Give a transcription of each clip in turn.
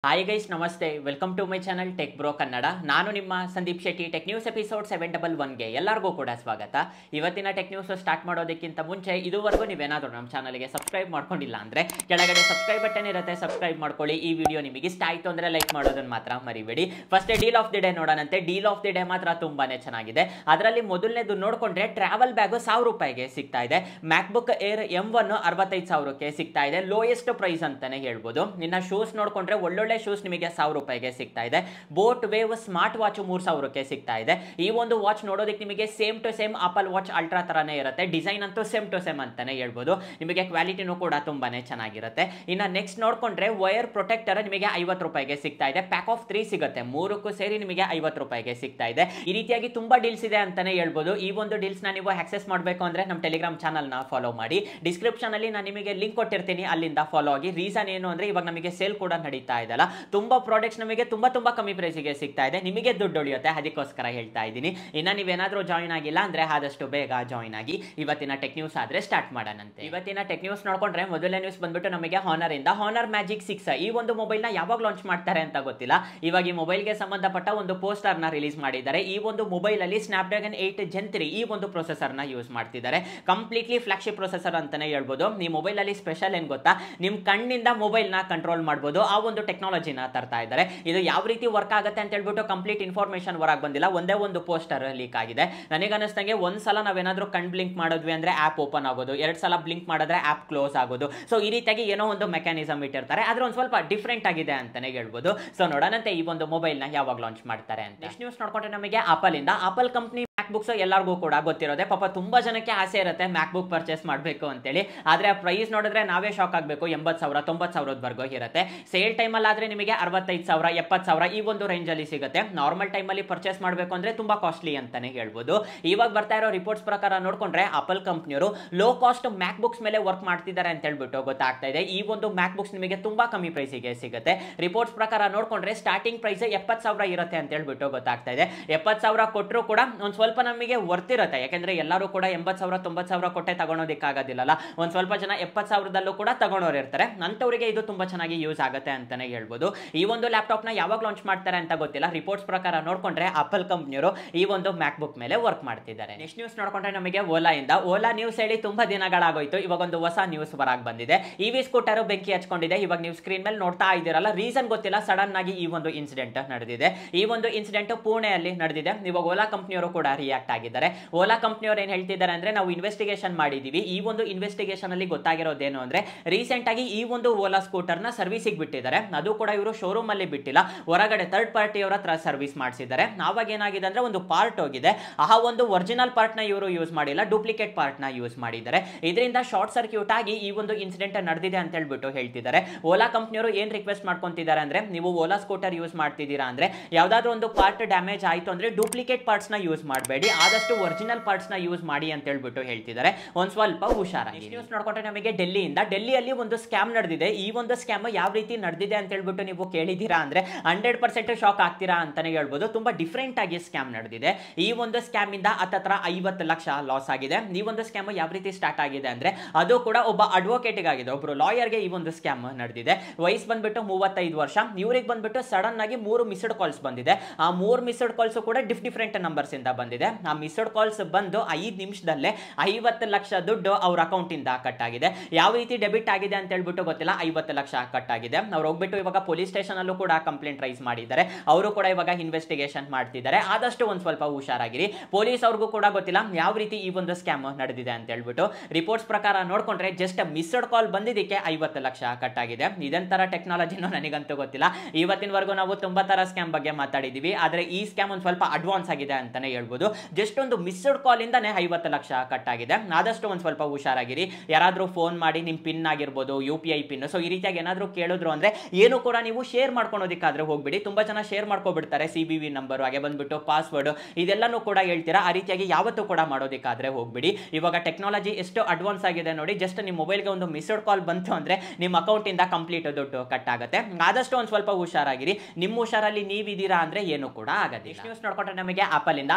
hi guys ನಮಸ್ತೆ welcome to my channel Tech Bro Kannada ನಾನು ನಿಮ್ಮ Sandeep Shetty tech news episode seven double ಒನ್ಗೆ ಎಲ್ಲರಿಗೂ ಕೂಡ ಸ್ವಾಗತ ಇವತ್ತಿನ ಟೆಕ್ ನ್ಯೂಸ್ ಸ್ಟಾರ್ಟ್ ಮಾಡೋದಕ್ಕಿಂತ ಮುಂಚೆ ಇದುವರೆಗೂ ನೀವೇನಾದರೂ ನಮ್ಮ ಚಾನಲ್ಗೆ ಸಬ್ಸ್ಕ್ರೈಬ್ ಮಾಡ್ಕೊಂಡಿಲ್ಲ ಅಂದರೆ ಕೆಳಗಡೆ ಸಬ್ಸ್ಕ್ರೈಬ್ ಬಟನ್ ಇರುತ್ತೆ ಸಬ್ಸ್ಕ್ರೈಬ್ ಮಾಡ್ಕೊಳ್ಳಿ ಈ ವಿಡಿಯೋ ನಿಮಗೆ ಇಷ್ಟ ಆಯಿತು ಅಂದರೆ ಲೈಕ್ ಮಾಡೋದನ್ನು ಮಾತ್ರ ಮರಿಬೇಡಿ first deal of the day ನೋಡೋಣಂತೆ ಡೀಲ್ ಆಫ್ ದಿ ಡೇ ಮಾತ್ರ ತುಂಬಾನೇ ಚೆನ್ನಾಗಿದೆ ಅದರಲ್ಲಿ ಮೊದಲನೇದು ನೋಡಿಕೊಂಡ್ರೆ ಟ್ರಾವೆಲ್ ಬ್ಯಾಗು ಸಾವಿರ ರೂಪಾಯಿಗೆ ಸಿಗ್ತಾ ಇದೆ ಮ್ಯಾಕ್ಬುಕ್ ಏರ್ ಎಂ ಒನ್ ಅರವತ್ತೈದು ಸಾವಿರಕ್ಕೆ ಸಿಗ್ತಾ ಇದೆ ಲೋಯೆಸ್ಟ್ ಪ್ರೈಸ್ ಅಂತಾನೆ ಹೇಳ್ಬೋದು ನಿನ್ನ ಶೂಸ್ ನೋಡ್ಕೊಂಡ್ರೆ ಒಳ್ಳೊಳ್ಳೆ ಶೂಸ್ ನಿಮಗೆ ಸಾವಿರ ರೂಪಾಯಿಗೆ ಸಿಗ್ತಾ ಇದೆ ಬೋಟ್ ವೇವ್ ಸ್ಮಾರ್ಟ್ ವಾಚ್ ಮೂರು ಸಾವಿರಕ್ಕೆ ಸಿಗ್ತಾ ಇದೆ ಈ ಒಂದು ವಾಚ್ ನೋಡೋದಕ್ಕೆ ನಿಮಗೆ same to same Apple Watch Ultra ತರಾನೇ ಇರುತ್ತೆ ಡಿಸೈನ್ ಅಂತೂ ಸೇಮ್ ಟು ಸೇಮ್ ಅಂತಾನೆ ಹೇಳ್ಬೋದು ನಿಮಗೆ ಕ್ವಾಲಿಟಿನೂ ಕೂಡ ತುಂಬಾನೇ ಚೆನ್ನಾಗಿರುತ್ತೆ ಇನ್ನು ನೆಕ್ಸ್ಟ್ ನೋಡ್ಕೊಂಡ್ರೆ ವೈರ್ ಪ್ರೊಟೆಕ್ಟರ್ ನಿಮಗೆ ಐವತ್ತು ರೂಪಾಯಿಗೆ ಸಿಗ್ತಾ ಇದೆ ಪ್ಯಾಕ್ ಆಫ್ ತ್ರೀ ಸಿಗುತ್ತೆ ಮೂರಕ್ಕೂ ಸೇರಿ ನಿಮಗೆ ಐವತ್ತು ರೂಪಾಯಿಗೆ ಸಿಗ್ತಾ ಇದೆ ಈ ರೀತಿಯಾಗಿ ತುಂಬಾ ಡೀಲ್ಸ್ ಇದೆ ಅಂತಾನೆ ಹೇಳ್ಬೋದು ಈ ಒಂದು ಡೀಲ್ಸ್ ನ ನೀವು ಆಕ್ಸೆಸ್ ಮಾಡಬೇಕು ಅಂದ್ರೆ ನಮ್ಮ ಟೆಲಿಗ್ರಾಮ್ ಚಾನಲ್ ನ ಫಾಲೋ ಮಾಡಿ ಡಿಸ್ಕ್ರಿಪ್ಷನ್ ಅಲ್ಲಿ ನಾನು ನಿಮಗೆ ಲಿಂಕ್ ಕೊಟ್ಟಿರ್ತೀನಿ ಅಲ್ಲಿಂದ ಫಾಲೋ ಆಗಿ ರೀಸನ್ ಏನು ಅಂದ್ರೆ ಇವಾಗ ನಮಗೆ ಸೇಲ್ ಕೂಡ ನಡೀತಾ ಇದೆಲ್ಲ ತುಂಬಾ ಪ್ರಾಡಕ್ಟ್ಸ್ ನಮಗೆ ತುಂಬಾ ತುಂಬಾ ಕಮ್ಮಿ ಪ್ರೈಸಿಗೆ ಸಿಗ್ತಾ ಇದೆ ನಿಮಗೆ ದುಡ್ಡು ಉಳಿಯುತ್ತೆ ಅದಕ್ಕೋಸ್ಕರ ಹೇಳ್ತಾ ಇದ್ದೀನಿ ಇನ್ನ ನೀವೇನಾದ್ರೂ ಜಾಯಿನ್ ಆಗಿಲ್ಲ ಅಂದ್ರೆ ಆದಷ್ಟು ಬೇಗ ಜಾಯಿನ್ ಆಗಿ ಇವತ್ತಿನ ಟೆಕ್ ನ್ಯೂಸ್ ಆದ್ರೆ ಸ್ಟಾರ್ಟ್ ಮಾಡೋಣಂತೆ ಇವತ್ತಿನ ಟೆಕ್ ನ್ಯೂಸ್ ನೋಡ್ಕೊಂಡ್ರೆ ಮೊದಲನೇ ನ್ಯೂಸ್ ಬಂದ್ಬಿಟ್ಟು ನಮಗೆ ಹಾನರ್ ಇಂದ ಹಾನರ್ ಮ್ಯಾಜಿಕ್ ಸಿಕ್ಸ್ ಈ ಒಂದು ಮೊಬೈಲ್ ನ ಯಾವಾಗ ಲಾಂಚ್ ಮಾಡ್ತಾರೆ ಅಂತ ಗೊತ್ತಿಲ್ಲ ಇವಾಗ ಈ ಮೊಬೈಲ್ಗೆ ಸಂಬಂಧಪಟ್ಟ ಒಂದು ಪೋಸ್ಟರ್ ನ ರಿಲೀಸ್ ಮಾಡಿದ್ದಾರೆ ಈ ಒಂದು ಮೊಬೈಲ್ ಅಲ್ಲಿ Snapdragon eight Gen three ಈ ಒಂದು ಪ್ರೊಸೆಸರ್ ನ ಯೂಸ್ ಮಾಡ್ತಿದ್ದಾರೆ ಕಂಪ್ಲೀಟ್ಲಿ ಫ್ಲಾಗ್ಶಿಪ್ ಪ್ರೊಸೆಸರ್ ಅಂತಾನೆ ಹೇಳ್ಬೋದು ಈ ಮೊಬೈಲ್ ಅಲ್ಲಿ ಸ್ಪೆಷಲ್ ಏನ್ ಗೊತ್ತಾ ನಿಮ್ ಕಣ್ಣಿಂದ ಮೊಬೈಲ್ ನ ಕಂಟ್ರೋಲ್ ಮಾಡಬಹುದು ಆ ಒಂದು ಟೆಕ್ನಾಲಜಿನ ತರ್ತಾ ಇದ್ದಾರೆ ಇದು ಯಾವ ರೀತಿ ವರ್ಕ್ ಆಗುತ್ತೆ ಅಂತ ಹೇಳ್ಬಿಟ್ಟು ಕಂಪ್ಲೀಟ್ ಇನ್ಫಾರ್ಮೇಶನ್ ಹೊರಗೆ ಬಂದಿಲ್ಲ ಒಂದೇ ಒಂದು ಪೋಸ್ಟರ್ ಲೀಕ್ ಆಗಿದೆ ನನಗೆ ಅನಿಸ್ತಂಗೆ ಒಂದ್ ಸಲ ನಾವೇನಾದ್ರೂ ಕಣ್ ಬ್ಲಿಂಕ್ ಮಾಡಿದ್ವಿ ಅಂದ್ರೆ ಆಪ್ ಓಪನ್ ಆಗೋದು ಎರಡ್ ಸಲ ಬ್ಲಿಂಕ್ ಮಾಡಿದ್ರೆ ಆಪ್ ಕ್ಲೋಸ್ ಆಗೋದು ಸೊ ಈ ರೀತಿಯಾಗಿ ಏನೋ ಒಂದು ಮೆಕ್ಯಾನಿಸಮ್ ಇಟ್ಟಿರ್ತಾರೆ ಆದ್ರೆ ಒಂದು ಸ್ವಲ್ಪ ಡಿಫ್ರೆಂಟ್ ಆಗಿದೆ ಅಂತಾನೆ ಹೇಳ್ಬೋದು ಸೊ ನೋಡೋಣಂತೆ ಈ ಒಂದು ಮೊಬೈಲ್ ನ ಯಾವಾಗ ಲಾಂಚ್ ಮಾಡ್ತಾರೆ ಅಂತ ನೆಕ್ಸ್ಟ್ ನ್ಯೂಸ್ ನೋಡ್ಕೊಂಡ್ರೆ ನಮಗೆ ಆಪಲ್ ಇಂದ ಆಪಲ್ ಕಂಪ್ನಿ ಮ್ಯಾಕ್ ಬುಕ್ಸ್ ಎಲ್ಲರಿಗೂ ಕೂಡ ಗೊತ್ತಿರೋದೆ ಪಾಪ ತುಂಬಾ ಜನಕ್ಕೆ ಆಸೆ ಇರುತ್ತೆ ಮ್ಯಾಕ್ ಬುಕ್ ಪರ್ಚೇಸ್ ಮಾಡಬೇಕು ಅಂತೇಳಿ ಆದ್ರೆ ಆ ಪ್ರೈಸ್ ನೋಡಿದ್ರೆ ನಾವೇ ಶಾಕ್ ಆಗಬೇಕು ಎಂಬತ್ತು ಸಾವಿರ ತೊಂಬತ್ತು ಸಾವಿರದವರೆಗೂ ಇರುತ್ತೆ ಸೇಲ್ ಟೈಮಲ್ಲಿ ಆದ್ರೆ ನಿಮಗೆ ಅರವತ್ತೈದು ಸಾವಿರ ಎಪ್ಪತ್ತು ಸಾವಿರ ಈ ಒಂದು ರೇಂಜಲ್ಲಿ ಸಿಗುತ್ತೆ ನಾರ್ಮಲ್ ಟೈಮಲ್ಲಿ ಪರ್ಚೇಸ್ ಮಾಡಬೇಕು ಅಂದ್ರೆ ತುಂಬಾ ಕಾಸ್ಟ್ಲಿ ಅಂತಾನೆ ಹೇಳ್ಬೋದು ಇವಾಗ ಬರ್ತಾ ಇರೋ ರಿಪೋರ್ಟ್ಸ್ ಪ್ರಕಾರ ನೋಡ್ಕೊಂಡ್ರೆ ಆಪಲ್ ಕಂಪ್ನಿಯವರು ಲೋ ಕಾಸ್ಟ್ ಮ್ಯಾಕ್ ಬುಕ್ಸ್ ಮೇಲೆ ವರ್ಕ್ ಮಾಡ್ತಿದ್ದಾರೆ ಅಂತ ಹೇಳ್ಬಿಟ್ಟು ಗೊತ್ತಾಗ್ತಾ ಇದೆ ಈ ಒಂದು ಮ್ಯಾಕ್ ಬುಕ್ಸ್ ನಿಮಗೆ ತುಂಬಾ ಕಮ್ಮಿ ಪ್ರೈಸಿಗೆ ಸಿಗುತ್ತೆ ರಿಪೋರ್ಟ್ಸ್ ಪ್ರಕಾರ ನೋಡ್ಕೊಂಡ್ರೆ ಸ್ಟಾರ್ಟಿಂಗ್ ಪ್ರೈಸ್ ಎಪ್ಪತ್ತು ಸಾವಿರ ಇರುತ್ತೆ ಅಂತ ಹೇಳ್ಬಿಟ್ಟು ಗೊತ್ತಾಗ್ತಾ ಇದೆ ಎಪ್ಪತ್ತು ಸಾವಿರ ಕೊಟ್ಟರು ಕೂಡ ಒಂದು ಸ್ವಲ್ಪ ನಮಗೆ ವರ್ತಿರುತ್ತೆ ಯಾಕಂದ್ರೆ ಎಲ್ಲರೂ ಕೂಡ ಎಂಬತ್ತು ಸಾವಿರ ತೊಂಬತ್ತು ಸಾವಿರ ಕೊಟ್ಟೆ ತಗೊಳೋದಕ್ಕಾಗೋದಿಲ್ಲಲ್ಲ ಒಂದು ಸ್ವಲ್ಪ ಜನ ಎಪ್ಪತ್ತು ಸಾವಿರದಲ್ಲೂ ಕೂಡ ತಗೊಳೋರು ಇರ್ತಾರೆ ಅಂಥವರಿಗೆ ಇದು ತುಂಬಾ ಚೆನ್ನಾಗಿ ಯೂಸ್ ಆಗುತ್ತೆ ಅಂತಾನೆ ಹೇಳ್ಬೋದು ಈ ಒಂದು ಲ್ಯಾಪ್ಟಾಪ್ ನ ಯಾವಾಗ ಲಾಂಚ್ ಮಾಡ್ತಾರೆ ಅಂತ ಗೊತ್ತಿಲ್ಲ ರಿಪೋರ್ಟ್ಸ್ ಪ್ರಕಾರ ನೋಡ್ಕೊಂಡ್ರೆ ಆಪಲ್ ಕಂಪ್ನಿಯವರು ಈ ಒಂದು ಮ್ಯಾಕ್ ಬುಕ್ ಮೇಲೆ ವರ್ಕ್ ಮಾಡ್ತಿದ್ದಾರೆ ನೆಕ್ಸ್ಟ್ ನ್ಯೂಸ್ ನೋಡ್ಕೊಂಡ್ರೆ ನಮಗೆ ಓಲಾ ಇಂದ ಓಲಾ ನ್ಯೂಸ್ ಹೇಳಿ ತುಂಬಾ ದಿನಗಳಾಗೋಯ್ತು ಇವಾಗ ಒಂದು ಹೊಸ ನ್ಯೂಸ್ ಹೊರಗೆ ಬಂದಿದೆ ಇ ವಿ ಸ್ಕೂಟರ್ ಬೆಂಕಿ ಹಚ್ಕೊಂಡಿದೆ ಇವಾಗ ನೀವು ಸ್ಕ್ರೀನ್ ಮೇಲೆ ನೋಡ್ತಾ ಇದ್ದೀರಲ್ಲ ರೀಸನ್ ಗೊತ್ತಿಲ್ಲ ಸಡನ್ ಆಗಿ ಈ ಒಂದು ಇನ್ಸಿಡೆಂಟ್ ನಡೆದಿದೆ ಈ ಒಂದು ಇನ್ಸಿಡೆಂಟ್ ಪುಣೆಯಲ್ಲಿ ನಡೆದಿದೆ ಇವಾಗ ಓಲಾ ಕಂಪ್ನಿಯವರು ಕೂಡ ರಿಯಾಕ್ಟ್ ಆಗಿದ್ದಾರೆ ಓಲಾ ಕಂಪ್ನಿಯವರು ಏನ್ ಹೇಳ್ತಿದ್ದಾರೆ ಅಂದ್ರೆ ನಾವು ಇನ್ವೆಸ್ಟಿಗೇಷನ್ ಮಾಡಿದೀವಿ ಈ ಒಂದು ಇನ್ವೆಸ್ಟಿಗೇಷನ್ ಅಲ್ಲಿ ಗೊತ್ತಾಗಿರೋದೇನು ಅಂದ್ರೆ ರೀಸೆಂಟ್ ಆಗಿ ಈ ಒಂದು ಓಲಾ ಸ್ಕೂಟರ್ ನ ಸರ್ವಿಸಿಗೆ ಬಿಟ್ಟಿದ್ದಾರೆ ಅದು ಕೂಡ ಇವರು ಶೋರೂಮ್ ಅಲ್ಲಿ ಬಿಟ್ಟಿಲ್ಲ ಹೊರಗಡೆ ಥರ್ಡ್ ಪಾರ್ಟಿಯವರ ಹತ್ರ ಸರ್ವಿಸ್ ಮಾಡಿಸಿದ್ದಾರೆ ಆವಾಗ ಏನಾಗಿದೆ ಅಂದ್ರೆ ಒಂದು ಪಾರ್ಟ್ ಹೋಗಿದೆ ಆ ಒಂದು ಒರಿಜಿನಲ್ ಪಾರ್ಟ್ ನ ಇವರು ಯೂಸ್ ಮಾಡಿಲ್ಲ ಡೂಪ್ಲಿಕೇಟ್ ಪಾರ್ಟ್ ನ ಯೂಸ್ ಮಾಡಿದ್ದಾರೆ ಇದರಿಂದ ಶಾರ್ಟ್ ಸರ್ಕ್ಯೂಟ್ ಆಗಿ ಈ ಒಂದು ಇನ್ಸಿಡೆಂಟ್ ನಡೆದಿದೆ ಅಂತ ಹೇಳ್ಬಿಟ್ಟು ಹೇಳ್ತಿದ್ದಾರೆ ಓಲಾ ಕಂಪ್ನಿಯವರು ಏನ್ ರಿಕ್ವೆಸ್ಟ್ ಮಾಡ್ಕೊಂತಿದ್ದಾರೆ ಅಂದ್ರೆ ನೀವು ಓಲಾ ಸ್ಕೂಟರ್ ಯೂಸ್ ಮಾಡ್ತಿದ್ದೀರಾ ಅಂದ್ರೆ ಯಾವ್ದಾದ್ರು ಒಂದು ಪಾರ್ಟ್ ಡ್ಯಾಮೇಜ್ ಆಯ್ತು ಅಂದ್ರೆ ಡೂಪ್ಲಿಕೇಟ್ ಪಾರ್ಟ್ಸ್ ನ ಯೂಸ್ ಮಾಡಬೇಡಿ ಆದಷ್ಟು ಒರಿಜಿನಲ್ ಪಾರ್ಟ್ಸ್ ನ ಯೂಸ್ ಮಾಡಿ ಅಂತ ಹೇಳ್ಬಿಟ್ಟು ಹೇಳ್ತಿದ್ದಾರೆ ಒಂದ್ ಸ್ವಲ್ಪ ಹುಷಾರಾಗಿ ನ್ಯೂಸ್ ನೋಡ್ಕೊಂಡ್ರೆ ನಮಗೆ ಡೆಲ್ಲಿಯಿಂದ ಡೆಲ್ಲಿಯಲ್ಲಿ ಒಂದು ಸ್ಕ್ಯಾಮ್ ನಡೆದಿದೆ ಈ ಒಂದು ಸ್ಕ್ಯಾಮ್ ಯಾವ ರೀತಿ ನಡೆದಿದೆ ಅಂತ ಹೇಳ್ಬಿಟ್ಟು ನೀವು ಕೇಳಿದ್ದೀರಾ ಅಂದ್ರೆ ಹಂಡ್ರೆಡ್ ಪರ್ಸೆಂಟ್ ಶಾಕ್ ಆಗ್ತೀರಾ ಅಂತಾನೆ ಹೇಳ್ಬೋದು ತುಂಬಾ ಡಿಫ್ರೆಂಟ್ ಆಗಿ ಸ್ಕ್ಯಾಮ್ ನಡೆದಿದೆ ಈ ಒಂದು ಸ್ಕ್ಯಾಮ್ ಇಂದ ಹತ್ತತ್ರ ಐವತ್ತು ಲಕ್ಷ ಲಾಸ್ ಆಗಿದೆ ಈ ಒಂದು ಸ್ಕ್ಯಾಮ್ ಯಾವ ರೀತಿ ಸ್ಟಾರ್ಟ್ ಆಗಿದೆ ಅಂದ್ರೆ ಅದು ಕೂಡ ಒಬ್ಬ ಅಡ್ವೊಕೇಟ್ ಆಗಿದೆ ಒಬ್ರು ಲಾಯರ್ಗೆ ಈ ಒಂದು ಸ್ಕ್ಯಾಮ್ ನಡೆದಿದೆ ವಯಸ್ಸು ಬಂದ್ಬಿಟ್ಟು ಮೂವತ್ತೈದು ವರ್ಷ ಇವ್ರಿಗೆ ಬಂದ್ಬಿಟ್ಟು ಸಡನ್ ಆಗಿ ಮೂರು ಮಿಸ್ಡ್ ಕಾಲ್ಸ್ ಬಂದಿದೆ ಆ ಮೂರು ಮಿಸ್ಡ್ ಕಾಲ್ಸ್ ಕೂಡ ಡಿಫ್ ಡಿಫ್ರೆಂಟ್ ನಂಬರ್ಸ್ ಇಂದ ಬಂದಿದೆ ಆ ಮಿಸ್ಡ್ ಕಾಲ್ಸ್ ಬಂದು ಐದು ನಿಮಿಷದಲ್ಲೇ ಐವತ್ತು ಲಕ್ಷ ದುಡ್ಡು ಅವ್ರ ಅಕೌಂಟ್ ಇಂದ ಕಟ್ ಆಗಿದೆ ಯಾವ ರೀತಿ ಡೆಬಿಟ್ ಆಗಿದೆ ಅಂತ ಹೇಳ್ಬಿಟ್ಟು ಗೊತ್ತಿಲ್ಲ ಐವತ್ತು ಲಕ್ಷ ಕಟ್ ಆಗಿದೆ ಅವ್ರು ಹೋಗ್ಬಿಟ್ಟು ಇವಾಗ ಪೊಲೀಸ್ ಸ್ಟೇಷನ್ ಅಲ್ಲೂ ಕೂಡ ಕಂಪ್ಲೇಂಟ್ ರೈಸ್ ಮಾಡಿದ್ದಾರೆ ಅವರು ಕೂಡ ಇವಾಗ ಇನ್ವೆಸ್ಟಿಗೇಷನ್ ಮಾಡ್ತಿದ್ದಾರೆ ಆದಷ್ಟು ಒಂದ್ ಸ್ವಲ್ಪ ಹುಷಾರಾಗಿರಿ ಪೊಲೀಸ್ ಅವ್ರಿಗೂ ಕೂಡ ಗೊತ್ತಿಲ್ಲ ಯಾವ ರೀತಿ ಈ ಒಂದು ಸ್ಕ್ಯಾಮ್ ನಡೆದಿದೆ ಅಂತ ಹೇಳ್ಬಿಟ್ಟು ರಿಪೋರ್ಟ್ಸ್ ಪ್ರಕಾರ ನೋಡ್ಕೊಂಡ್ರೆ ಜಸ್ಟ್ ಮಿಸ್ಡ್ ಕಾಲ್ ಬಂದಿದ್ದಕ್ಕೆ ಐವತ್ತು ಲಕ್ಷ ಕಟ್ ಆಗಿದೆ ಇದೊಂಥರ ಟೆಕ್ನಾಲಜಿನೂ ನನಗಂತೂ ಗೊತ್ತಿಲ್ಲ ಇವತ್ತಿನವರೆಗೂ ನಾವು ತುಂಬಾ ತರ ಸ್ಕ್ಯಾಮ್ ಬಗ್ಗೆ ಮಾತಾಡಿದೀವಿ ಆದ್ರೆ ಈ ಸ್ಕ್ಯಾಮ್ ಒಂದು ಸ್ವಲ್ಪ ಅಡ್ವಾನ್ಸ್ ಆಗಿದೆ ಅಂತಾನೆ ಹೇಳ್ಬೋದು ಜಸ್ಟ್ ಒಂದು ಮಿಸ್ಡ್ ಕಾಲ್ ಇಂದಾನೆ ಐವತ್ತು ಲಕ್ಷ ಕಟ್ ಆಗಿದೆ ಆದಷ್ಟು ಒಂದು ಸ್ವಲ್ಪ ಹುಷಾರಾಗಿರಿ ಯಾರಾದ್ರೂ ಫೋನ್ ಮಾಡಿ ನಿಮ್ ಪಿನ್ ಆಗಿರ್ಬೋದು U P I PIN so ಈ ರೀತಿಯಾಗಿ ಏನಾದ್ರೂ ಕೇಳಿದ್ರು ಅಂದ್ರೆ ಏನು ಕೂಡ ನೀವು ಶೇರ್ ಮಾಡ್ಕೊಳೋದಕ್ಕಾದ್ರೆ ಹೋಗ್ಬಿಡಿ ತುಂಬಾ ಜನ ಶೇರ್ ಮಾಡ್ಕೊಬಿಡ್ತಾರೆ ಸಿ ಬಿ ವಿ ನಂಬರ್ ಹಾಗೆ ಬಂದ್ಬಿಟ್ಟು ಪಾಸ್ವರ್ಡ್ ಇದೆಲ್ಲಾನು ಕೂಡ ಹೇಳ್ತೀರಾ ಆ ರೀತಿಯಾಗಿ ಯಾವತ್ತೂ ಕೂಡ ಮಾಡೋದಕ್ಕಾದ್ರೆ ಹೋಗ್ಬಿಡಿ ಇವಾಗ ಟೆಕ್ನಾಲಜಿ ಎಷ್ಟು ಅಡ್ವಾನ್ಸ್ ಆಗಿದೆ ನೋಡಿ ಜಸ್ಟ್ ನಿಮ್ಮ ಮೊಬೈಲ್ಗೆ ಒಂದು ಮಿಸ್ಡ್ ಕಾಲ್ ಬಂತು ಅಂದ್ರೆ ನಿಮ್ಮ ಅಕೌಂಟ್ ಇಂದ ಕಂಪ್ಲೀಟ್ ದುಡ್ಡು ಕಟ್ ಆಗುತ್ತೆ ಆದಷ್ಟು ಒಂದು ಸ್ವಲ್ಪ ಹುಷಾರಾಗಿರಿ ನಿಮ್ಮ ಹುಷಾರಲ್ಲಿ ನೀವಿದ್ದೀರಾ ಅಂದ್ರೆ ಏನು ಕೂಡ ಆಗೋದಿಲ್ಲ ನ್ಯೂಸ್ ನೋಡ್ಕೊಂಡ್ರೆ ನಮಗೆ ಆಪಲ್ ಇಂದ ಆಪಲ್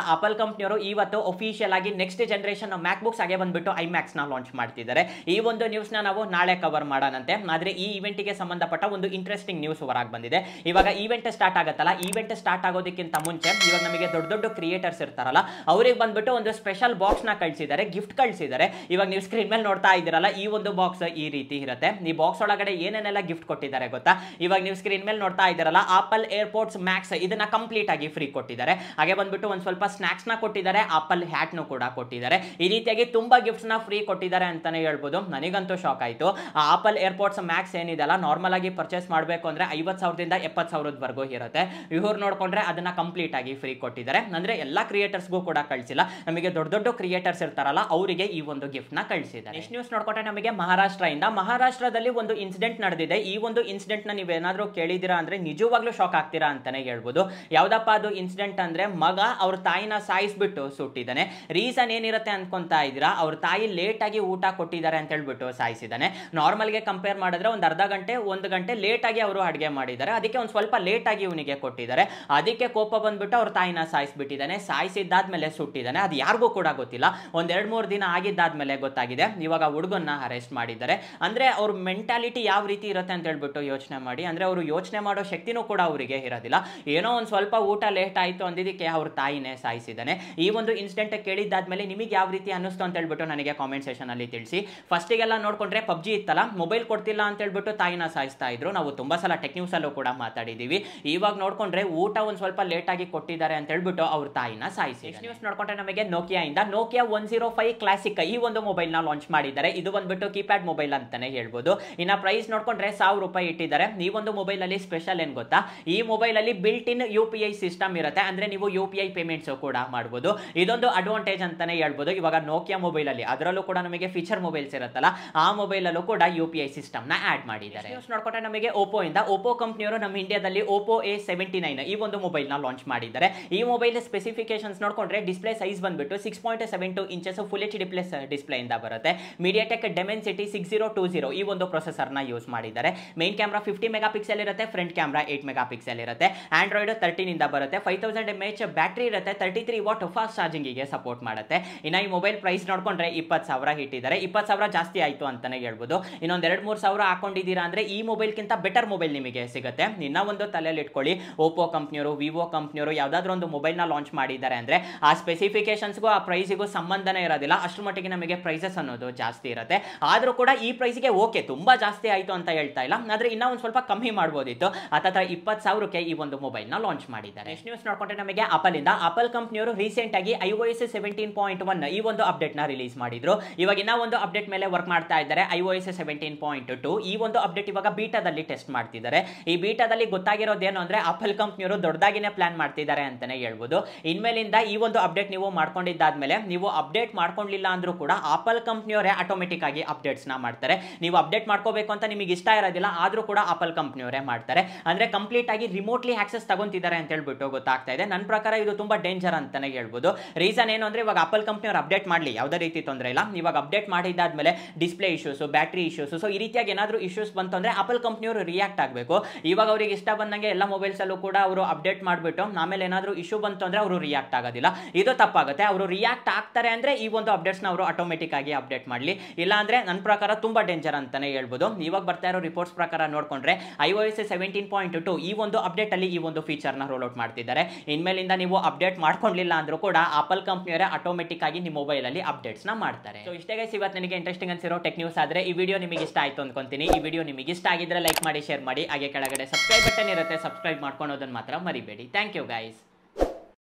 ಕಂಪ್ನಿಯವರು ಇವತ್ತು ಅಫಿಷಿಯಲ್ ಆಗಿ ನೆಕ್ಸ್ಟ್ ಜನರೇಷನ್ ಮ್ಯಾಕ್ ಬುಕ್ಸ್ ಹಾಗೆ ಬಂದ್ಬಿಟ್ಟು ಐ ಮ್ಯಾಕ್ಸ್ ನ ಲಾಂಚ್ ಮಾಡ್ತಿದ್ದಾರೆ ಈ ಒಂದು ನ್ಯೂಸ್ ನ ನಾವು ನಾಳೆ ಕವರ್ ಮಾಡೋಣಂತೆ ಆದ್ರೆ ಈ event ಗೆ ಸಂಬಂಧಪಟ್ಟ ಒಂದು ಇಂಟ್ರೆಸ್ಟಿಂಗ್ ನ್ಯೂಸ್ ಹೊರಗೆ ಬಂದಿದೆ ಇವಾಗ ಈವೆಂಟ್ ಸ್ಟಾರ್ಟ್ ಆಗುತ್ತಲ್ಲ ಈವೆಂಟ್ ಸ್ಟಾರ್ಟ್ ಆಗೋದಕ್ಕಿಂತ ಮುಂಚೆ ಇವಾಗ ನಮಗೆ ದೊಡ್ಡ ದೊಡ್ಡ ಕ್ರಿಯೇಟರ್ಸ್ ಇರ್ತಾರಲ್ಲ ಅವ್ರಿಗೆ ಬಂದ್ಬಿಟ್ಟು ಒಂದು ಸ್ಪೆಷಲ್ ಬಾಕ್ಸ್ ನ ಕಳಿಸಿದ್ದಾರೆ ಗಿಫ್ಟ್ ಕಳಿಸಿದ್ದಾರೆ ಇವಾಗ ನೀವು ಸ್ಕ್ರೀನ್ ಮೇಲೆ ನೋಡ್ತಾ ಇದ್ದೀರಲ್ಲ ಈ ಒಂದು ಬಾಕ್ಸ್ ಈ ರೀತಿ ಇರುತ್ತೆ ಈ ಬಾಕ್ಸ್ ಒಳಗಡೆ ಏನೇನೆಲ್ಲ ಗಿಫ್ಟ್ ಕೊಟ್ಟಿದ್ದಾರೆ ಗೊತ್ತಾ ಇವಾಗ ನೀವು ಸ್ಕ್ರೀನ್ ಮೇಲೆ ನೋಡ್ತಾ ಇದ್ದೀರಲ್ಲ ಆಪಲ್ ಏರ್ಪೋರ್ಟ್ಸ್ ಮ್ಯಾಕ್ಸ್ ಇದನ್ನ ಕಂಪ್ಲೀಟ್ ಆಗಿ ಫ್ರೀ ಕೊಟ್ಟಿದ್ದಾರೆ ಹಾಗೆ ಬಂದ್ಬಿಟ್ಟು ಒಂದು ಸ್ವಲ್ಪ ಸ್ನಾಕ್ಸ್ ನ ಕೊಟ್ಟಿದ್ದಾರೆ ಆಪಲ್ ಹ್ಯಾಟ್ ನು ಕೂಡ ಕೊಟ್ಟಿದ್ದಾರೆ ಈ ರೀತಿಯಾಗಿ ತುಂಬಾ ಗಿಫ್ಟ್ಸ್ ನ ಫ್ರೀ ಕೊಟ್ಟಿದ್ದಾರೆ ಅಂತಾನೆ ಹೇಳ್ಬೋದು ನನಗಂತೂ ಶಾಕ್ ಆಯ್ತು ಆ ಆಪಲ್ ಏರ್ಪೋರ್ಟ್ಸ್ ಮ್ಯಾಕ್ಸ್ ಏನಿದೆಲ್ಲ ನಾರ್ಮಲ್ ಆಗಿ ಪರ್ಚೇಸ್ ಮಾಡಬೇಕು ಅಂದ್ರೆ ಐವತ್ತು ಸಾವಿರದಿಂದ ಎಪ್ಪತ್ತು ಸಾವಿರದವರೆಗೂ ಇರುತ್ತೆ ಇವ್ರು ನೋಡ್ಕೊಂಡ್ರೆ ಅದನ್ನ ಕಂಪ್ಲೀಟ್ ಆಗಿ ಫ್ರೀ ಕೊಟ್ಟಿದ್ದಾರೆ ಅಂದ್ರೆ ಎಲ್ಲ ಕ್ರಿಯೇಟರ್ಸ್ಗೂ ಕೂಡ ಕಳಿಸಿಲ್ಲ ನಮಗೆ ದೊಡ್ಡ ದೊಡ್ಡ ಕ್ರಿಯೇಟರ್ಸ್ ಇರ್ತಾರಲ್ಲ ಅವರಿಗೆ ಈ ಒಂದು ಗಿಫ್ಟ್ ನ ಕಳಿಸಿದ್ದಾರೆ ನೆಕ್ಸ್ಟ್ ನ್ಯೂಸ್ ನೋಡ್ಕೊಂಡ್ರೆ ನಮಗೆ ಮಹಾರಾಷ್ಟ್ರದಿಂದ ಮಹಾರಾಷ್ಟ್ರದಲ್ಲಿ ಒಂದು ಇನ್ಸಿಡೆಂಟ್ ನಡೆದಿದೆ ಈ ಒಂದು ಇನ್ಸಿಡೆಂಟ್ ನ ನೀವೇನಾದ್ರೂ ಕೇಳಿದಿರಾ ಅಂದ್ರೆ ನಿಜವಾಗ್ಲೂ ಶಾಕ್ ಆಗ್ತೀರಾ ಅಂತಾನೆ ಹೇಳ್ಬೋದು ಯಾವ್ದಪ್ಪ ಅದು ಇನ್ಸಿಡೆಂಟ್ ಅಂದ್ರೆ ಮಗ ಅವ್ರ ತಾಯಿನ ಸಾಯಿಸ್ಬಿಟ್ಟು ಸುಟ್ಟಿದ್ದಾನೆ ರೀಸನ್ ಏನಿರುತ್ತೆ ಅನ್ಕೊಂತಾ ಇದ್ದೀರಾ ಅವ್ರ ತಾಯಿ ಲೇಟ್ ಆಗಿ ಊಟ ಕೊಟ್ಟಿದ್ದಾರೆ ಅಂತ ಹೇಳ್ಬಿಟ್ಟು ಸಾಯಿಸಿದ್ದಾನೆ ನಾರ್ಮಲ್ ಗೆ ಕಂಪೇರ್ ಮಾಡಿದ್ರೆ ಒಂದು ಅರ್ಧ ಗಂಟೆ ಒಂದು ಗಂಟೆ ಲೇಟ್ ಆಗಿ ಅವರು ಅಡುಗೆ ಮಾಡಿದ್ದಾರೆ ಅದಕ್ಕೆ ಒಂದು ಸ್ವಲ್ಪ ಲೇಟ್ ಆಗಿ ಇವನಿಗೆ ಕೊಟ್ಟಿದ್ದಾರೆ ಅದಕ್ಕೆ ಕೋಪ ಬಂದ್ಬಿಟ್ಟು ಅವ್ರ ತಾಯಿನ ಸಾಯಿಸ್ಬಿಟ್ಟಿದ್ದಾನೆ ಸಾಯಿಸಿದ್ದಾದ್ಮೇಲೆ ಸುಟ್ಟಿದ್ದಾನೆ ಅದು ಯಾರಿಗೂ ಕೂಡ ಗೊತ್ತಿಲ್ಲ ಒಂದ್ ಎರಡ್ ಮೂರು ದಿನ ಆಗಿದ್ದಾದ್ಮೇಲೆ ಗೊತ್ತಾಗಿದೆ ಇವಾಗ ಹುಡುಗನ್ನ ಅರೆಸ್ಟ್ ಮಾಡಿದ್ದಾರೆ ಅಂದ್ರೆ ಅವ್ರ ಮೆಂಟಾಲಿಟಿ ಯಾವ ರೀತಿ ಇರುತ್ತೆ ಅಂತ ಹೇಳ್ಬಿಟ್ಟು ಯೋಚನೆ ಮಾಡಿ ಅಂದ್ರೆ ಅವರು ಯೋಚನೆ ಮಾಡೋ ಶಕ್ತಿನೂ ಕೂಡ ಅವರಿಗೆ ಇರೋದಿಲ್ಲ ಏನೋ ಒಂದು ಸ್ವಲ್ಪ ಊಟ ಲೇಟ್ ಆಯಿತು ಅಂದಿದ್ದಕ್ಕೆ ಅವ್ರ ತಾಯಿನೇ ಸಾಯಿಸಿದ್ದಾನೆ ಈ ಒಂದು ಇನ್ಸಿಡೆಂಟ್ ಕೇಳಿದ್ದಾದ್ಮೇಲೆ ನಿಮಗೆ ಯಾವ ರೀತಿ ಅನ್ನಿಸ್ತು ಅಂತ ಹೇಳ್ಬಿಟ್ಟು ನನಗೆ ಕಾಮೆಂಟ್ ಸೆಷನ್ ಅಲ್ಲಿ ತಿಳಿಸಿ ಫಸ್ಟಿಗೆಲ್ಲ ನೋಡ್ಕೊಂಡ್ರೆ ಪಬ್ಜಿ ಇತ್ತಲ್ಲ ಮೊಬೈಲ್ ಕೊಡ್ತಿಲ್ಲ ಅಂತ ಹೇಳ್ಬಿಟ್ಟು ತಾಯಿನ ಸಾಯಿಸ್ತಾ ಇದ್ರು ನಾವು ತುಂಬಾ ಸಲ ಟೆಕ್ ನ್ಯೂಸ್ ಅಲ್ಲೂ ಕೂಡ ಮಾತಾಡಿದೀವಿ ಇವಾಗ ನೋಡ್ಕೊಂಡ್ರೆ ಊಟ ಒಂದು ಸ್ವಲ್ಪ ಲೇಟ್ ಆಗಿ ಕೊಟ್ಟಿದ್ದಾರೆ ಅಂತ ಹೇಳ್ಬಿಟ್ಟು ಅವ್ರ ತಾಯಿನ ಸಾಯಿಸಿ ನ್ಯೂಸ್ ನೋಡ್ಕೊಂಡ್ರೆ ನಮಗೆ ನೋಕಿಯಾ ಇಂದ Nokia one zero five classic ಈ ಒಂದು ಮೊಬೈಲ್ ನ ಲಾಂಚ್ ಮಾಡಿದ್ದಾರೆ ಇದು ಬಂದ್ಬಿಟ್ಟು ಕೀಪ್ಯಾಡ್ ಮೊಬೈಲ್ ಅಂತಾನೆ ಹೇಳ್ಬೋದು ಇನ್ನ ಪ್ರೈಸ್ ನೋಡ್ಕೊಂಡ್ರೆ ಸಾವಿರ ರೂಪಾಯಿ ಇಟ್ಟಿದ್ದಾರೆ ಈ ಒಂದು ಮೊಬೈಲ್ ಅಲ್ಲಿ ಸ್ಪೆಷಲ್ ಏನ್ ಗೊತ್ತಾ ಈ ಮೊಬೈಲ್ ಅಲ್ಲಿ built in U P I system ಇರುತ್ತೆ ಅಂದ್ರೆ ನೀವು ಯು ಪಿ ಐ ಪೇಮೆಂಟ್ಸ್ ಕೂಡ ಮಾಡ್ಬೋದು ಇದೊಂದು ಅಡ್ವಾಂಟೇಜ್ ಅಂತಾನೆ ಹೇಳ್ಬೋದು ಇವಾಗ ನೋಕಿಯಾ ಮೊಬೈಲ್ ಅಲ್ಲಿ ಅದರಲ್ಲೂ ಕೂಡ ನಮಗೆ ಫೀಚರ್ ಮೊಬೈಲ್ಸ್ ಇರುತ್ತಲ್ಲ ಆ ಮೊಬೈಲ್ ಅಲ್ಲೂ ಕೂಡ ಯು ಪಿ ಐ ಸಿಸ್ಟಮ್ ನ ಆಡ್ ಮಾಡಿದ್ದಾರೆ ನ್ಯೂಸ್ ನೋಡ್ಕೊಂಡ್ರೆ ನಮಗೆ ಓಪೋ ಇಂದ ಓಪೋ ಕಂಪ್ನಿಯವರು ನಮ್ಮ ಇಂಡಿಯಾದಲ್ಲಿ ಓಪೋ ಎ ಸೆವೆಂಟಿ ನೈನ್ ಈ ಒಂದು ಮೊಬೈಲ್ ನ ಲಾಂಚ್ ಮಾಡಿದ್ದಾರೆ ಈ ಮೊಬೈಲ್ ಸ್ಪೆಸಿಫಿಕೇಶನ್ಸ್ ನೋಡ್ಕೊಂಡ್ರೆ ಡಿಸ್ಪ್ಲೇ ಸೈಜ್ ಬಂದ್ಬಿಟ್ಟು six point seven to inches full H D plus display ಇಂದ ಬರುತ್ತೆ MediaTek Dimensity six zero two zero ಈ ಒಂದು ಪ್ರೊಸೆಸರ್ ನ ಯೂಸ್ ಮಾಡಿದ್ದಾರೆ main camera fifty mega pixel ಇರುತ್ತೆ front camera eight mega pixel ಇರುತ್ತೆ ಆಂಡ್ರಾಯ್ಡ್ ತರ್ಟೀನ್ ಇಂದ ಬರುತ್ತೆ five thousand M H battery ಇರುತ್ತೆ thirty three what fast charging ಗೆ ಸಪೋರ್ಟ್ ಮಾಡುತ್ತೆ ಇನ್ನು ಈ ಮೊಬೈಲ್ ಪ್ರೈಸ್ ನೋಡ್ಕೊಂಡ್ರೆ ಇಪ್ಪತ್ತು ಸಾವಿರ ಇಟ್ಟಿದ್ದಾರೆ ಇಪ್ಪತ್ತು ಸಾವಿರ ಜಾಸ್ತಿ ಆಯಿತು ಅಂತಾನೆ ಹೇಳ್ಬೋದು ಇನ್ನೊಂದು ಎರಡು ಮೂರು ಸಾವಿರ ಹಾಕೊಂಡಿದ್ದೀರಾ ಅಂದ್ರೆ ಈ ಮೊಬೈಲ್ಗಿಂತ ಬೆಟರ್ ಮೊಬೈಲ್ ನಿಮಗೆ ಸಿಗುತ್ತೆ ಇನ್ನ ಒಂದು ತಲೆಯಲ್ಲಿ ಇಟ್ಕೊಳ್ಳಿ ಓಪೋ ಕಂಪ್ನಿಯವರು ವಿವೋ ಕಂಪ್ನಿಯವರು ಯಾವ್ದಾದ್ರು ಒಂದು ಮೊಬೈಲ್ ನ ಲಾಂಚ್ ಮಾಡಿದ್ದಾರೆ ಅಂದ್ರೆ ಆ ಸ್ಪೆಸಿಫಿಕೇಶನ್ಸ್ಗೂ ಆ ಪ್ರೈಸಿಗೂ ಸಂಬಂಧನೇ ಇರೋದಿಲ್ಲ ಅಷ್ಟರ ಮಟ್ಟಿಗೆ ನಮಗೆ ಪ್ರೈಸಸ್ ಅನ್ನೋದು ಜಾಸ್ತಿ ಇರುತ್ತೆ ಆದ್ರೂ ಕೂಡ ಈ ಪ್ರೈಸ್ಗೆ ಓಕೆ ತುಂಬಾ ಜಾಸ್ತಿ ಆಯಿತು ಅಂತ ಹೇಳ್ತಾ ಇಲ್ಲ ಆದ್ರೆ ಇನ್ನೂ ಒಂದು ಸ್ವಲ್ಪ ಕಮ್ಮಿ ಮಾಡ್ಬೋದಿತ್ತು ಹತ್ತತ್ರ ಇಪ್ಪತ್ತು ಸಾವಿರಕ್ಕೆ ಈ ಒಂದು ಮೊಬೈಲ್ ನ ಲಾಂಚ್ ಮಾಡಿದ್ದಾರೆ ನೆಕ್ಸ್ಟ್ ನ್ಯೂಸ್ ನೋಡ್ಕೊಂಡ್ರೆ ನಮಗೆ ಆಪಲ್ ಇಂದ ಆಪಲ್ ಕಂಪ್ನಿಯವರು ರೀಸೆಂಟ್ ಆಗಿ I O S seventeen point one ಈ ಒಂದು ಅಪ್ಡೇಟ್ ನ ರಿಲೀಸ್ ಮಾಡಿದ್ರು ಇವಾಗ ಇನ್ನ ಒಂದು ಅಪ್ಡೇಟ್ ಮೇಲೆ ವರ್ಕ್ ಮಾಡ್ತಾ ಇದ್ದಾರೆ I O S seventeen point two ಈ ಒಂದು ಅಪ್ಡೇಟ್ ಇವಾಗ ಬೀಟಾದಲ್ಲಿ ಟೆಸ್ಟ್ ಮಾಡ್ತಿದ್ದಾರೆ ಈ ಬೀಟಾದಲ್ಲಿ ಗೊತ್ತಾಗಿರೋದೇನು ಅಂದ್ರೆ ಆಪಲ್ ಕಂಪ್ನಿಯವರು ದೊಡ್ಡದಾಗಿನೇ ಪ್ಲಾನ್ ಮಾಡ್ತಿದ್ದಾರೆ ಅಂತಾನೆ ಹೇಳ್ಬೋದು ಇನ್ಮೇಲಿಂದ ಈ ಒಂದು ಅಪ್ಡೇಟ್ ನೀವು ಮಾಡ್ಕೊಂಡಿದ್ದಾದ್ಮೇಲೆ ನೀವು ಅಪ್ಡೇಟ್ ಮಾಡ್ಕೊಂಡಿಲ್ಲ ಅಂದ್ರೂ ಕೂಡ ಆಪಲ್ ಕಂಪ್ನಿಯವರೇ ಆಟೋಮೆಟಿಕ್ ಆಗಿ ಅಪ್ಡೇಟ್ಸ್ ನ ಮಾಡ್ತಾರೆ ನೀವು ಅಪ್ಡೇಟ್ ಮಾಡ್ಕೋಬೇಕು ಅಂತ ನಿಮಗೆ ಇಷ್ಟ ಇರೋದಿಲ್ಲ ಆದ್ರೂ ಕೂಡ ಆಪಲ್ ಕಂಪ್ನಿಯವರೇ ಮಾಡ್ತಾರೆ ಅಂದ್ರೆ ಕಂಪ್ಲೀಟ್ ಆಗಿ ರಿಮೋಟ್ಲಿ ಆಕ್ಸೆಸ್ ತಗೊಂತಿದ್ದಾರೆ ಅಂತ ಹೇಳ್ಬಿಟ್ಟು ಗೊತ್ತಾಗ್ತಾ ಇದೆ ನನ್ನ ಪ್ರಕಾರ ಇದು ತುಂಬಾ ಡೇಂಜರ್ ಅಂತಾನೆ ಹೇಳ್ಬೋದು ರೀಸನ್ ಏನು ಅಂದ್ರೆ ಇವಾಗ ಆಪಲ್ ಕಂಪ್ನಿಯವರು ಅಪ್ಡೇಟ್ ಮಾಡಲಿ ಯಾವುದೇ ರೀತಿ ತೊಂದರೆ ಇಲ್ಲ ಇವಾಗ ಅಪ್ಡೇಟ್ ಮಾಡಿದ್ದಾದ್ಮೇಲೆ display issues battery issues so ಈ ರೀತಿಯಾಗಿ ಏನಾದರೂ ಇಶ್ಯೂಸ್ ಬಂತು ಅಂದ್ರೆ ಆಪಲ್ ಕಂಪ್ನಿಯವರು ರಿಯಾಕ್ಟ್ ಆಗಬೇಕು ಇವಾಗ ಅವರಿಗೆ ಇಷ್ಟ ಬಂದಂಗೆ ಎಲ್ಲ ಮೊಬೈಲ್ಸ್ ಅಲ್ಲೂ ಕೂಡ ಅವರು ಅಪ್ಡೇಟ್ ಮಾಡಿಬಿಟ್ಟು ಆಮೇಲೆ ಏನಾದರೂ ಇಶ್ಯೂ ಬಂತು ಅಂದ್ರೆ ಅವರು ರಿಯಾಕ್ಟ್ ಆಗೋದಿಲ್ಲ ಇದು ತಪ್ಪಾಗುತ್ತೆ ಅವರು ರಿಯಾಕ್ಟ್ ಆಗ್ತಾರೆ ಅಂದ್ರೆ ಈ ಒಂದು ಅಪ್ಡೇಟ್ಸ್ನ ಅವರು ಆಟೋಮೆಟಿಕ್ ಆಗಿ ಅಪ್ಡೇಟ್ ಮಾಡಲಿ ಇಲ್ಲ ಅಂದ್ರೆ ನನ್ನ ಪ್ರಕಾರ ತುಂಬಾ ಡೇಂಜರ್ ಅಂತಾನೆ ಹೇಳ್ಬೋದು ಇವಾಗ ಬರ್ತಾ ಇರೋ ರಿಪೋರ್ಟ್ಸ್ ಪ್ರಕಾರ ನೋಡ್ಕೊಂಡ್ರೆ I O S seventeen point two ಈ ಒಂದು ಅಪ್ಡೇಟ್ ಅಲ್ಲಿ ಈ ಒಂದು ಫೀಚರ್ನ ರೋಲ್ ಔಟ್ ಮಾಡ್ತಿದ್ದಾರೆ ಇನ್ಮೇಲಿಂದ ನೀವು ಅಪ್ಡೇಟ್ ಮಾಡ್ಕೊಂಡಿಲ್ಲ ಅಂದ್ರೂ ಕೂಡ ಆಪಲ್ ಕಂಪ್ನಿಯವರೇ ಆಟೋಮೆಟಿಕ್ ಆಗಿ ನಿಮ್ಮ ಮೊಬೈಲ್ ಅಲ್ಲಿ ಅಪ್ಡೇಟ್ಸ್ ನ ಮಾಡ್ತಾರೆ ಸೊ ಇಷ್ಟೇ ಗೈಸ್ ಇವತ್ತು ನನಗೆ ಇಂಟ್ರೆಸ್ಟಿಂಗ್ ಅನ್ಸಿರೋ ಟೆಕ್ ನ್ಯೂಸ್ ಆದ್ರೆ ಈ ವಿಡಿಯೋ ನಿಮಗೆ ಇಷ್ಟ ಆಯ್ತು ಅನ್ಕೊಂತೀನಿ ಈ ವಿಡಿಯೋ ನಿಮಗೆ ಇಷ್ಟ ಆಗಿದ್ರೆ ಲೈಕ್ ಮಾಡಿ ಶೇರ್ ಮಾಡಿ ಹಾಗೆ ಕೆಳಗಡೆ ಸಬ್ಸ್ಕ್ರೈಬ್ ಬಟನ್ ಇರುತ್ತೆ ಸಬ್ಸ್ಕ್ರೈಬ್ ಮಾಡ್ಕೊಳೋದನ್ನ ಮಾತ್ರ ಮರಿಬೇಡಿ ಥ್ಯಾಂಕ್ ಯು ಗೈಸ್